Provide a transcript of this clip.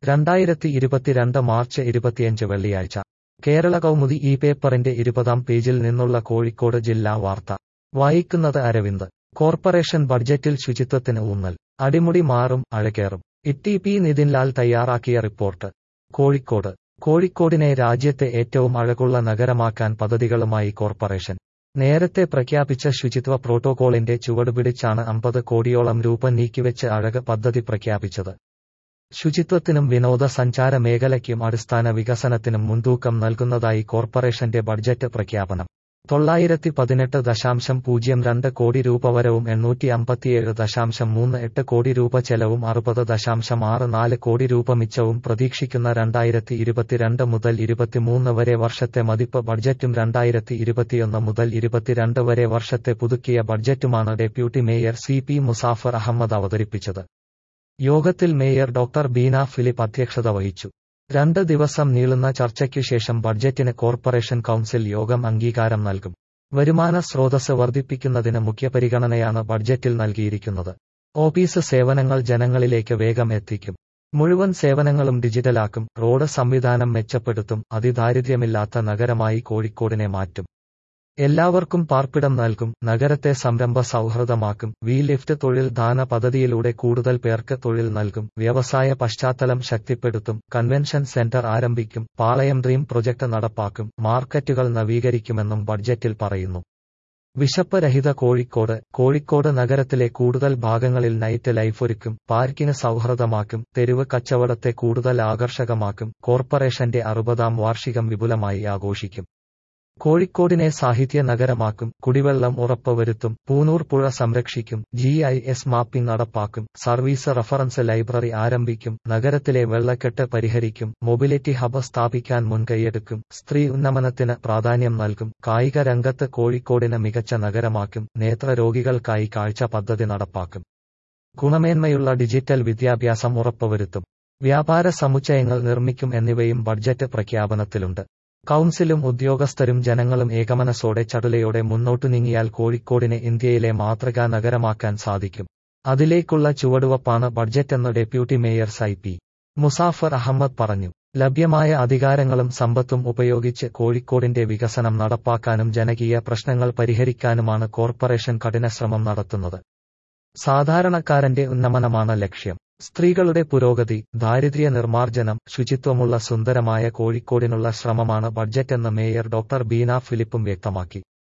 രണ്ടായിരത്തി ഇരുപത്തിരണ്ട് മാർച്ച് ഇരുപത്തിയഞ്ച് വെള്ളിയാഴ്ച കേരള കൗമുദി ഈ പേപ്പറിന്റെ ഇരുപതാം പേജിൽ നിന്നുള്ള കോഴിക്കോട് ജില്ലാ വാർത്ത വായിക്കുന്നത് അരവിന്ദ് കോർപ്പറേഷൻ ബഡ്ജറ്റിൽ ശുചിത്വത്തിന് ഊന്നൽ അടിമുടി മാറും അഴകേറും ഇട്ടി പി നിതിൻലാൽ തയ്യാറാക്കിയ റിപ്പോർട്ട് കോഴിക്കോട് കോഴിക്കോടിനെ രാജ്യത്തെ ഏറ്റവും അഴകുള്ള നഗരമാക്കാൻ പദ്ധതികളുമായി കോർപ്പറേഷൻ നേരത്തെ പ്രഖ്യാപിച്ച ശുചിത്വ പ്രോട്ടോകോളിന്റെ ചുവടുപിടിച്ചാണ് അമ്പത് കോടിയോളം രൂപ നീക്കിവെച്ച് അഴക് പദ്ധതി പ്രഖ്യാപിച്ചത് ശുചിത്വത്തിനും വിനോദസഞ്ചാര മേഖലയ്ക്കും അടിസ്ഥാന വികസനത്തിനും മുൻതൂക്കം നൽകുന്നതായി കോർപ്പറേഷന്റെ ബഡ്ജറ്റ് പ്രഖ്യാപനം തൊള്ളായിരത്തി പതിനെട്ട് ദശാംശം പൂജ്യം രണ്ട് കോടി രൂപ വരവും എണ്ണൂറ്റി അമ്പത്തിയേഴ് ദശാംശം മൂന്ന് എട്ട് കോടി രൂപ ചെലവും അറുപത് ദശാംശം ആറ് നാല് കോടി രൂപ മിച്ചവും പ്രതീക്ഷിക്കുന്ന രണ്ടായിരത്തി ഇരുപത്തിരണ്ട് മുതൽ ഇരുപത്തിമൂന്ന് വരെ വർഷത്തെ മതിപ്പ് ബഡ്ജറ്റും രണ്ടായിരത്തി ഇരുപത്തിയൊന്ന് മുതൽ ഇരുപത്തിരണ്ട് വരെ വർഷത്തെ പുതുക്കിയ ബഡ്ജറ്റുമാണ് deputy mayor C P Musafar Ahammed അവതരിപ്പിച്ചത് യോഗത്തിൽ മേയർ ഡോക്ടർ ബീന ഫിലിപ്പ് അധ്യക്ഷത വഹിച്ചു രണ്ട് ദിവസം നീളുന്ന ചർച്ചയ്ക്കുശേഷം ബഡ്ജറ്റിന് കോർപ്പറേഷൻ കൌൺസിൽ യോഗം അംഗീകാരം നൽകും വരുമാന സ്രോതസ് വർദ്ധിപ്പിക്കുന്നതിന് മുഖ്യപരിഗണനയാണ് ബഡ്ജറ്റിൽ നൽകിയിരിക്കുന്നത് ഓഫീസ് സേവനങ്ങൾ ജനങ്ങളിലേക്ക് വേഗം എത്തിക്കും മുഴുവൻ സേവനങ്ങളും ഡിജിറ്റലാക്കും റോഡ് സംവിധാനം മെച്ചപ്പെടുത്തും അതിദാരിദ്ര്യമില്ലാത്ത നഗരമായി കോഴിക്കോടിനെ മാറ്റും എല്ലാവർക്കും പാർപ്പിടം നൽകും നഗരത്തെ സംരംഭ സൗഹൃദമാക്കും വി ലിഫ്റ്റ് തൊഴിൽ ദാന പദ്ധതിയിലൂടെ കൂടുതൽ പേർക്ക് തൊഴിൽ നൽകും വ്യവസായ പശ്ചാത്തലം ശക്തിപ്പെടുത്തും കൺവെൻഷൻ സെന്റർ ആരംഭിക്കും പാളയം ഡ്രീം പ്രൊജക്ട് നടപ്പാക്കും മാർക്കറ്റുകൾ നവീകരിക്കുമെന്നും ബഡ്ജറ്റിൽ പറയുന്നു വിശപ്പ് രഹിത കോഴിക്കോട് കോഴിക്കോട് നഗരത്തിലെ കൂടുതൽ ഭാഗങ്ങളിൽ നൈറ്റ് ലൈഫ് ഒരുക്കും പാർക്കിംഗ് സൗഹൃദമാക്കും തെരുവ് കച്ചവടത്തെ കൂടുതൽ ആകർഷകമാക്കും കോർപ്പറേഷന്റെ അറുപതാം വാർഷികം വിപുലമായി ആഘോഷിക്കും കോഴിക്കോടിനെ സാഹിത്യ നഗരമാക്കും കുടിവെള്ളം ഉറപ്പുവരുത്തും പൂനൂർ പുഴ സംരക്ഷിക്കും ജി ഐ എസ് മാപ്പിംഗ് നടപ്പാക്കും സർവീസ് റഫറൻസ് ലൈബ്രറി ആരംഭിക്കും നഗരത്തിലെ വെള്ളക്കെട്ട് പരിഹരിക്കും മൊബിലിറ്റി ഹബ് സ്ഥാപിക്കാൻ മുൻകൈയെടുക്കും സ്ത്രീ ഉന്നമനത്തിന് പ്രാധാന്യം നൽകും കായിക രംഗത്ത് കോഴിക്കോടിനെ മികച്ച നഗരമാക്കും നേത്രരോഗികൾക്കായി കാഴ്ച പദ്ധതി നടപ്പാക്കും ഗുണമേന്മയുള്ള ഡിജിറ്റൽ വിദ്യാഭ്യാസം ഉറപ്പുവരുത്തും വ്യാപാര സമുച്ചയങ്ങൾ നിർമ്മിക്കും എന്നിവയും ബഡ്ജറ്റ് പ്രഖ്യാപനത്തിലുണ്ട് കൌൺസിലും ഉദ്യോഗസ്ഥരും ജനങ്ങളും ഏകമനസോടെ ചടുലയോടെ മുന്നോട്ടു നീങ്ങിയാൽ കോഴിക്കോടിനെ ഇന്ത്യയിലെ മാതൃകാ നഗരമാക്കാൻ സാധിക്കും അതിലേക്കുള്ള ചുവടുവപ്പാണ് ബഡ്ജറ്റെന്ന് deputy mayor C P Musafar Ahammed പറഞ്ഞു ലഭ്യമായ അധികാരങ്ങളും സമ്പത്തും ഉപയോഗിച്ച് കോഴിക്കോടിന്റെ വികസനം നടപ്പാക്കാനും ജനകീയ പ്രശ്നങ്ങൾ പരിഹരിക്കാനുമാണ് കോർപ്പറേഷൻ കഠിനശ്രമം നടത്തുന്നത് സാധാരണക്കാരന്റെ ഉന്നമനമാണ് ലക്ഷ്യം സ്ത്രീകളുടെ പുരോഗതി ദാരിദ്ര്യ നിർമ്മാർജ്ജനം ശുചിത്വമുള്ള സുന്ദരമായ കോഴിക്കോടിനുള്ള ശ്രമമാണ് ബഡ്ജറ്റെന്ന് മേയർ ഡോക്ടർ ബീന ഫിലിപ്പും വ്യക്തമാക്കി